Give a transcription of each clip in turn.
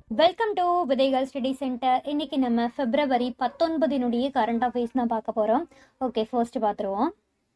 welcome to விதைகள் study center இன்னைக்கு நம்ம பிப்ரவரி பத்தொன்பதினுடைய கரண்ட் அஃபேர்ஸ் தான் பார்க்க போகிறோம் ஓகே ஃபர்ஸ்ட் பார்த்துருவோம்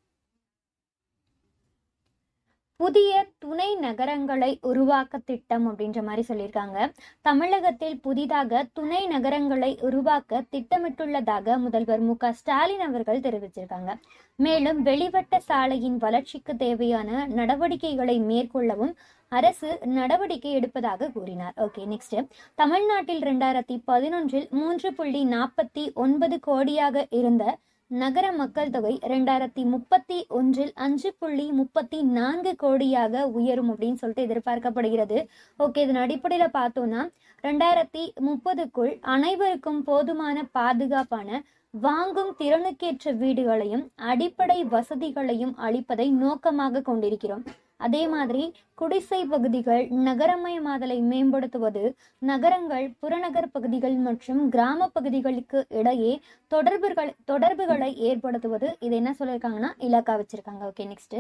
புதிய துணை நகரங்களை உருவாக்க திட்டம் அப்படின்ற மாதிரி சொல்லியிருக்காங்க தமிழகத்தில் புதிதாக துணை நகரங்களை உருவாக்க திட்டமிட்டுள்ளதாக முதல்வர் மு க ஸ்டாலின் அவர்கள் தெரிவிச்சிருக்காங்க மேலும் வெளிவட்ட சாலையின் வளர்ச்சிக்கு தேவையான நடவடிக்கைகளை மேற்கொள்ளவும் அரசு நடவடிக்கை எடுப்பதாக கூறினார் ஓகே நெக்ஸ்ட் தமிழ்நாட்டில் ரெண்டாயிரத்தி பதினொன்றில் மூன்று புள்ளி நாற்பத்தி ஒன்பது கோடியாக இருந்த நகர மக்கள் தொகை ரெண்டாயிரத்தி முப்பத்தி ஒன்றில் அஞ்சு புள்ளி முப்பத்தி நான்கு கோடியாக உயரும் அப்படின்னு சொல்லிட்டு எதிர்பார்க்கப்படுகிறது ஓகே இதன் அடிப்படையில் பார்த்தோம்னா ரெண்டாயிரத்தி முப்பதுக்குள் அனைவருக்கும் போதுமான பாதுகாப்பான வாங்கும் திறனுக்கேற்ற வீடுகளையும் அடிப்படை வசதிகளையும் அளிப்பதை நோக்கமாக கொண்டிருக்கிறோம் அதே மாதிரி குடிசை பகுதிகள் நகரமயமாதலை மேம்படுத்துவது நகரங்கள் புறநகர் பகுதிகள் மற்றும் கிராம பகுதிகளுக்கு இடையே தொடர்புகள் தொடர்புகளை ஏற்படுத்துவது இது என்ன சொல்லியிருக்காங்கன்னா இலக்கா வச்சிருக்காங்க ஓகே நெக்ஸ்ட்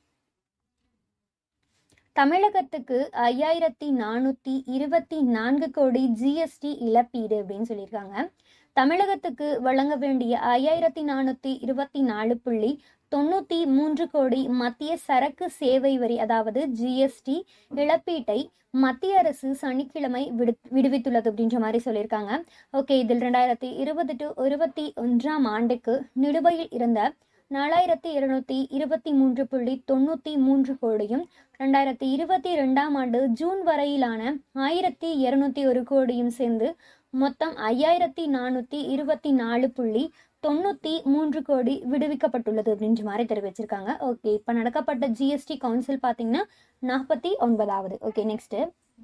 தமிழகத்துக்கு ஐயாயிரத்தி நானூத்தி இருபத்தி நான்கு கோடி ஜிஎஸ்டி இழப்பீடு அப்படின்னு சொல்லியிருக்காங்க தமிழகத்துக்கு வழங்க வேண்டிய ஐயாயிரத்தி நானூத்தி இருபத்தி நாலு புள்ளி தொண்ணூத்தி மூன்று கோடி மத்திய சரக்கு சேவை வரி அதாவது ஜிஎஸ்டி இழப்பீட்டை மத்திய அரசு சனிக்கிழமை விடு விடுவித்துள்ளது அப்படின்ற மாதிரி சொல்லியிருக்காங்க ஓகே இதில் ரெண்டாயிரத்தி இருபது டு இருபத்தி ஒன்றாம் ஆண்டுக்கு நிலுவையில் இருந்த நாலாயிரத்தி இருநூத்தி இருபத்தி மூன்று புள்ளி தொண்ணூத்தி மூன்று கோடியும் ரெண்டாயிரத்தி இருபத்தி ரெண்டாம் ஆண்டு ஜூன் வரையிலான ஆயிரத்தி இருநூத்தி ஒரு கோடியும் சேர்ந்து மொத்தம் ஐயாயிரத்தி நானூத்தி இருபத்தி நாலு புள்ளி தொண்ணூத்தி மூன்று கோடி விடுவிக்கப்பட்டுள்ளது அப்படின்ற மாதிரி தெரிவிச்சிருக்காங்க ஓகே இப்போ நடக்கப்பட்ட ஜிஎஸ்டி கவுன்சில் பார்த்தீங்கன்னா நாற்பத்தி ஒன்பதாவது ஓகே நெக்ஸ்ட்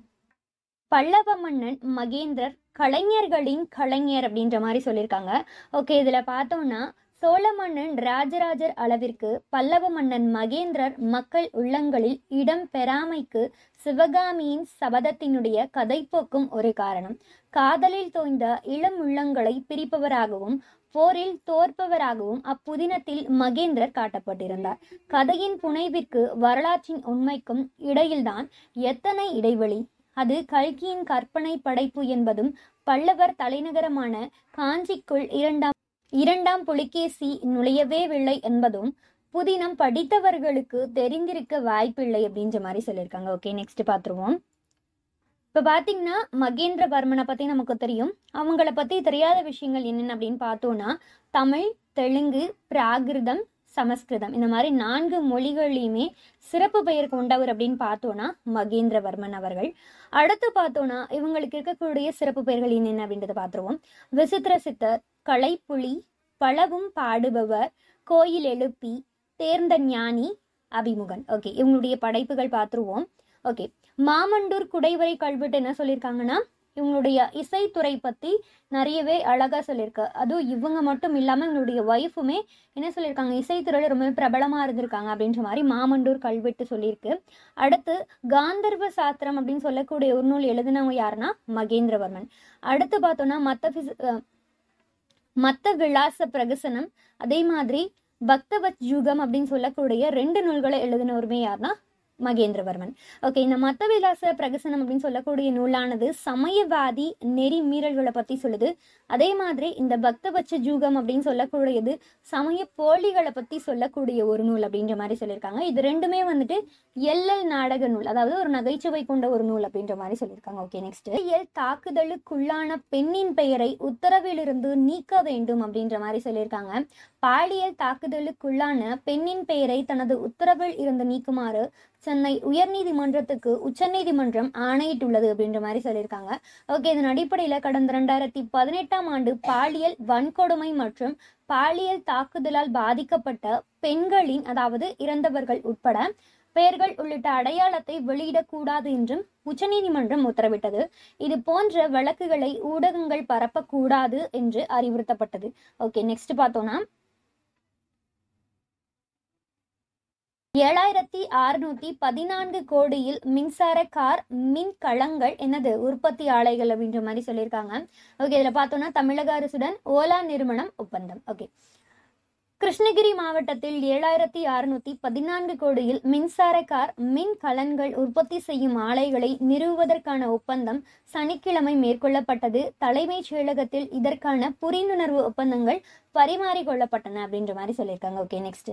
பல்லவ மன்னன் மகேந்திரர் கலைஞர்களின் கலைஞர் அப்படின்ற மாதிரி சொல்லியிருக்காங்க ஓகே இதில் பார்த்தோம்னா சோழ மன்னன் ராஜராஜர் அளவிற்கு பல்லவ மன்னன் மகேந்திரர் மக்கள் உள்ளங்களில் இடம் பெறாமைக்கு சிவகாமியின் சபதத்தினுடைய கதைப்போக்கும் ஒரு காரணம் காதலில் தோய்ந்த இளம் உள்ளங்களை பிரிப்பவராகவும் போரில் தோற்பவராகவும் அப்புதினத்தில் மகேந்திரர் காட்டப்பட்டிருந்தார் கதையின் புனைவிற்கு வரலாற்றின் உண்மைக்கும் இடையில்தான் எத்தனை இடைவெளி அது கல்கியின் கற்பனை படைப்பு என்பதும் பல்லவர் தலைநகரமான காஞ்சிக்குள் இரண்டாம் இரண்டாம் புலிகேசி நுழையவேவில்லை என்பதும் புதினம் படித்தவர்களுக்கு தெரிந்திருக்க வாய்ப்பில்லை அப்படின்ற மாதிரி சொல்லியிருக்காங்க ஓகே நெக்ஸ்ட் பார்த்துருவோம் இப்போ பார்த்தீங்கன்னா மகேந்திரவர்மனை பற்றி நமக்கு தெரியும் அவங்கள பற்றி தெரியாத விஷயங்கள் என்னென்ன அப்படின்னு பார்த்தோன்னா தமிழ் தெலுங்கு பிராகிருதம் சமஸ்கிருதம் இந்த மாதிரி நான்கு மொழிகள்லையுமே சிறப்பு பெயர் கொண்டவர் அப்படின்னு பார்த்தோன்னா மகேந்திரவர்மன் அவர்கள் அடுத்து பார்த்தோன்னா இவங்களுக்கு இருக்கக்கூடிய சிறப்பு பெயர்கள் என்னென்ன அப்படின்றத பார்த்துருவோம் விசித்திர சித்தர் கலைப்புலி பலவும் பாடுபவர் கோயில் எழுப்பி தேர்ந்த ஞானி அபிமுகன் ஓகே இவங்களுடைய படைப்புகள் பார்த்துருவோம் ஓகே மாமண்டூர் குடைவரை கல்வெட்டு என்ன சொல்லியிருக்காங்கன்னா இவங்களுடைய இசைத்துறை பற்றி நிறையவே அழகாக சொல்லியிருக்கு அதுவும் இவங்க மட்டும் இல்லாமல் இவங்களுடைய ஒய்ஃபுமே என்ன சொல்லியிருக்காங்க இசைத்துறையில் ரொம்ப பிரபலமாக இருந்திருக்காங்க அப்படின்ற மாதிரி மாமண்டூர் கல்வெட்டு சொல்லியிருக்கு அடுத்து காந்தர்வ சாஸ்திரம் அப்படின்னு சொல்லக்கூடிய ஒரு நூல் எழுதினவங்க யாருன்னா மகேந்திரவர்மன் அடுத்து பார்த்தோன்னா மத்த மத்த விலாச பிரகசனம் அதே மாதிரி பக்தவத் யுகம் அப்படின்னு சொல்லக்கூடிய ரெண்டு நூல்களை எழுதினவருமே யாருன்னா மகேந்திரவர்மன் ஓகே இந்த மத்த விலாச பிரகசனம் அப்படின்னு சொல்லக்கூடிய நூலானது சமயவாதி நெறி மீறல்களை பற்றி சொல்லுது அதே மாதிரி இந்த பக்தபட்ச ஜூகம் அப்படின்னு சொல்லக்கூடியது சமய போலிகளை பற்றி சொல்லக்கூடிய ஒரு நூல் அப்படின்ற மாதிரி சொல்லியிருக்காங்க இது ரெண்டுமே வந்துட்டு எல்எல் நாடக நூல் அதாவது ஒரு நகைச்சுவை கொண்ட ஒரு நூல் அப்படின்ற மாதிரி சொல்லியிருக்காங்க ஓகே நெக்ஸ்ட் எல் தாக்குதலுக்குள்ளான பெண்ணின் பெயரை உத்தரவிலிருந்து நீக்க வேண்டும் அப்படின்ற மாதிரி சொல்லியிருக்காங்க பாலியல் தாக்குதலுக்குள்ளான பெண்ணின் பெயரை தனது உத்தரவில் இருந்து நீக்குமாறு சென்னை உயர்நீதிமன்றத்துக்கு உச்சநீதிமன்றம் ஆணையிட்டுள்ளது அப்படின்ற மாதிரி சொல்லியிருக்காங்க ஓகே இதன் அடிப்படையில் கடந்த ரெண்டாயிரத்தி பதினெட்டாம் ஆண்டு பாலியல் வன்கொடுமை மற்றும் பாலியல் தாக்குதலால் பாதிக்கப்பட்ட பெண்களின் அதாவது இறந்தவர்கள் உட்பட பெயர்கள் உள்ளிட்ட அடையாளத்தை வெளியிடக்கூடாது என்றும் உச்சநீதிமன்றம் உத்தரவிட்டது இது போன்ற வழக்குகளை ஊடகங்கள் பரப்பக்கூடாது என்று அறிவுறுத்தப்பட்டது ஓகே நெக்ஸ்ட் பார்த்தோம்னா ஏழாயிரத்தி அறுநூத்தி பதினான்கு கோடியில் மின்சார கார் மின் களங்கள் என்னது உற்பத்தி ஆலைகள் அப்படின்ற மாதிரி சொல்லியிருக்காங்க ஓகே இதில் பார்த்தோம்னா தமிழக அரசுடன் ஓலா நிறுவனம் ஒப்பந்தம் ஓகே கிருஷ்ணகிரி மாவட்டத்தில் ஏழாயிரத்தி அறுநூத்தி பதினான்கு கோடியில் மின்சார கார் மின் கலன்கள் உற்பத்தி செய்யும் ஆலைகளை நிறுவுவதற்கான ஒப்பந்தம் சனிக்கிழமை மேற்கொள்ளப்பட்டது தலைமைச் செயலகத்தில் இதற்கான புரிந்துணர்வு ஒப்பந்தங்கள் பரிமாறிக்கொள்ளப்பட்டன அப்படின்ற மாதிரி சொல்லியிருக்காங்க ஓகே நெக்ஸ்ட்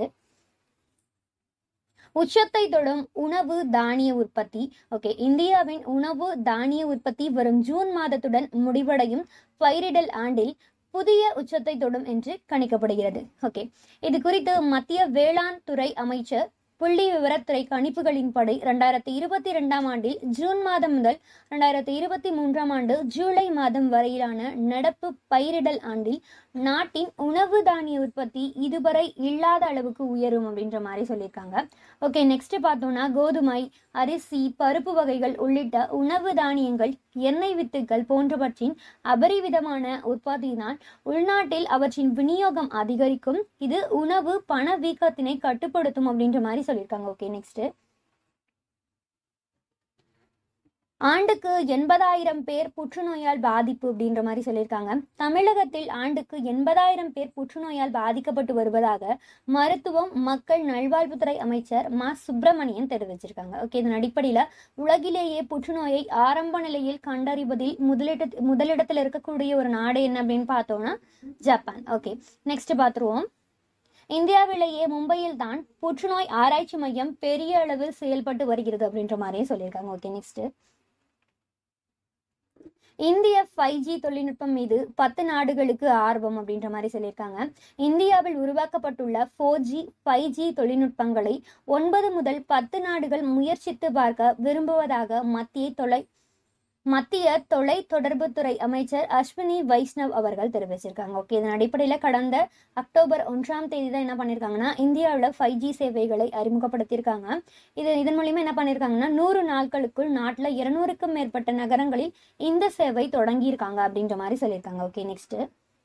உச்சத்தை தொடும் உணவு தானிய உற்பத்தி ஓகே இந்தியாவின் உணவு தானிய உற்பத்தி வரும் ஜூன் மாதத்துடன் முடிவடையும் பயிரிடல் ஆண்டில் புதிய உச்சத்தை தொடும் என்று கணிக்கப்படுகிறது ஓகே இது குறித்து மத்திய வேளாண் துறை அமைச்சர் புள்ளி விவரத்துறை கணிப்புகளின்படி ரெண்டாயிரத்தி இருபத்தி ரெண்டாம் ஆண்டில் ஜூன் மாதம் முதல் ரெண்டாயிரத்தி இருபத்தி மூன்றாம் ஆண்டு ஜூலை மாதம் வரையிலான நடப்பு பயிரிடல் ஆண்டில் நாட்டின் உணவு தானிய உற்பத்தி இதுவரை இல்லாத அளவுக்கு உயரும் அப்படின்ற மாதிரி சொல்லியிருக்காங்க ஓகே நெக்ஸ்ட் பார்த்தோம்னா கோதுமை அரிசி பருப்பு வகைகள் உள்ளிட்ட உணவு தானியங்கள் எண்ணெய் வித்துக்கள் போன்றவற்றின் அபரிவிதமான உற்பத்தியினால் உள்நாட்டில் அவற்றின் விநியோகம் அதிகரிக்கும் இது உணவு பணவீக்கத்தினை கட்டுப்படுத்தும் அப்படின்ற மாதிரி சொல்லியிருக்காங்க ஓகே நெக்ஸ்ட் ஆண்டுக்கு எண்பதாயிரம் பேர் புற்றுநோயால் பாதிப்பு அப்படின்ற மாதிரி சொல்லியிருக்காங்க தமிழகத்தில் ஆண்டுக்கு எண்பதாயிரம் பேர் புற்றுநோயால் பாதிக்கப்பட்டு வருவதாக மருத்துவம் மக்கள் நல்வாழ்வுத்துறை அமைச்சர் மா சுப்பிரமணியன் தெரிவிச்சிருக்காங்க ஓகே இதன் அடிப்படையில் உலகிலேயே புற்றுநோயை ஆரம்ப நிலையில் கண்டறிவதில் முதலிட முதலிடத்தில் இருக்கக்கூடிய ஒரு நாடு என்ன அப்படின்னு பார்த்தோம்னா ஜப்பான் ஓகே நெக்ஸ்ட் பார்த்துருவோம் இந்தியாவிலேயே மும்பையில் தான் புற்றுநோய் ஆராய்ச்சி மையம் பெரிய அளவில் செயல்பட்டு வருகிறது அப்படின்ற மாதிரியே சொல்லியிருக்காங்க ஓகே நெக்ஸ்ட் இந்திய ஃபைவ் ஜி தொழில்நுட்பம் மீது பத்து நாடுகளுக்கு ஆர்வம் அப்படின்ற மாதிரி சொல்லியிருக்காங்க இந்தியாவில் உருவாக்கப்பட்டுள்ள ஃபோர் ஜி ஃபைவ் ஜி தொழில்நுட்பங்களை ஒன்பது முதல் பத்து நாடுகள் முயற்சித்து பார்க்க விரும்புவதாக மத்திய தொலை மத்திய தொலை தொடர்புத்துறை அமைச்சர் அஸ்வினி வைஷ்ணவ் அவர்கள் தெரிவிச்சிருக்காங்க ஓகே இதன் அடிப்படையில் கடந்த அக்டோபர் ஒன்றாம் தேதி தான் என்ன பண்ணியிருக்காங்கன்னா இந்தியாவில் ஃபைவ் ஜி சேவைகளை அறிமுகப்படுத்தியிருக்காங்க இது இதன் மூலியமா என்ன பண்ணியிருக்காங்கன்னா நூறு நாட்களுக்குள் நாட்டில் இருநூறுக்கும் மேற்பட்ட நகரங்களில் இந்த சேவை தொடங்கியிருக்காங்க அப்படின்ற மாதிரி சொல்லியிருக்காங்க ஓகே நெக்ஸ்ட்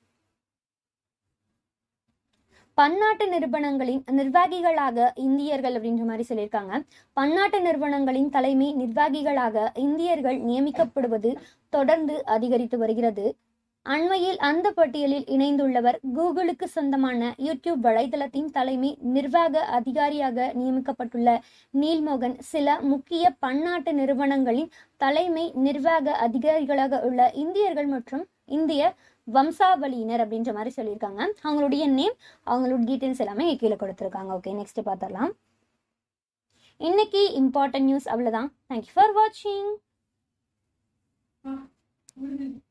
பன்னாட்டு நிறுவனங்களின் நிர்வாகிகளாக இந்தியர்கள் அப்படின்ற மாதிரி சொல்லியிருக்காங்க பன்னாட்டு நிறுவனங்களின் தலைமை நிர்வாகிகளாக இந்தியர்கள் நியமிக்கப்படுவது தொடர்ந்து அதிகரித்து வருகிறது அண்மையில் அந்த பட்டியலில் இணைந்துள்ளவர் கூகுளுக்கு சொந்தமான யூடியூப் வலைதளத்தின் தலைமை நிர்வாக அதிகாரியாக நியமிக்கப்பட்டுள்ள நீல்மோகன் சில முக்கிய பன்னாட்டு நிறுவனங்களின் தலைமை நிர்வாக அதிகாரிகளாக உள்ள இந்தியர்கள் மற்றும் இந்திய வம்சாவளியினர் அப்படின்ற மாதிரி சொல்லியிருக்காங்க அவங்களுடைய நேம் அவங்களோட டீட்டெயில்ஸ் எல்லாமே கீழே கொடுத்துருக்காங்க ஓகே நெக்ஸ்ட் பார்த்துடலாம் இன்னைக்கு இம்பார்ட்டன்ட் நியூஸ் அவ்வளோதான் தேங்க்யூ ஃபார் வாட்சிங்